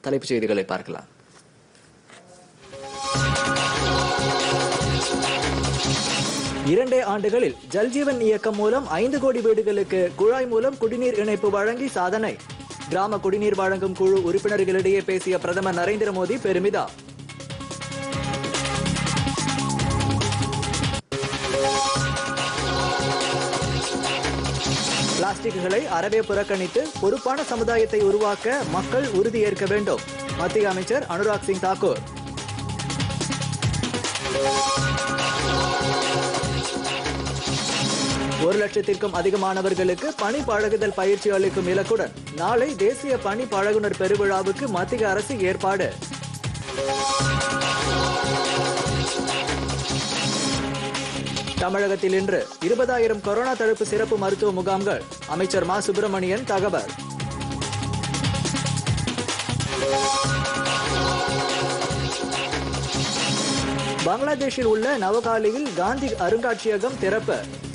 தலைப்புச் செய்திகளை பார்க்கலாம் இரண்டே ஆண்டுகளில் ஜல்ஜீவன் இயக்கம் மூலம் ஐந்து கோடி வீடுகளுக்கு குழாய் மூலம் குடிநீர் இணைப்பு வழங்கி சாதனை கிராம குடிநீர் வழங்கும் குழு உறுப்பினர்களிடையே பேசிய பிரதமர் நரேந்திர மோடி பெருமிதம் பிளாஸ்டிக்குகளை அறவே புறக்கணித்து பொறுப்பான சமுதாயத்தை உருவாக்க மக்கள் உறுதியேற்க வேண்டும் மத்திய அமைச்சர் அனுராக் சிங் தாக்கூர் ஒரு லட்சத்திற்கும் அதிகமானவர்களுக்கு பணி பழகுதல் பயிற்சி அளிக்கும் இலக்குடன் நாளை தேசிய பணி பழகுனர் பெருவிழாவுக்கு மத்திய அரசு ஏற்பாடு தமிழகத்தில் இன்று இருபதாயிரம் கொரோனா தடுப்பு சிறப்பு மருத்துவ முகாம்கள் அமைச்சர் மா சுப்பிரமணியன் தகவல் பங்களாதேஷில் உள்ள நவகாலியில் காந்தி அருங்காட்சியகம் திறப்பு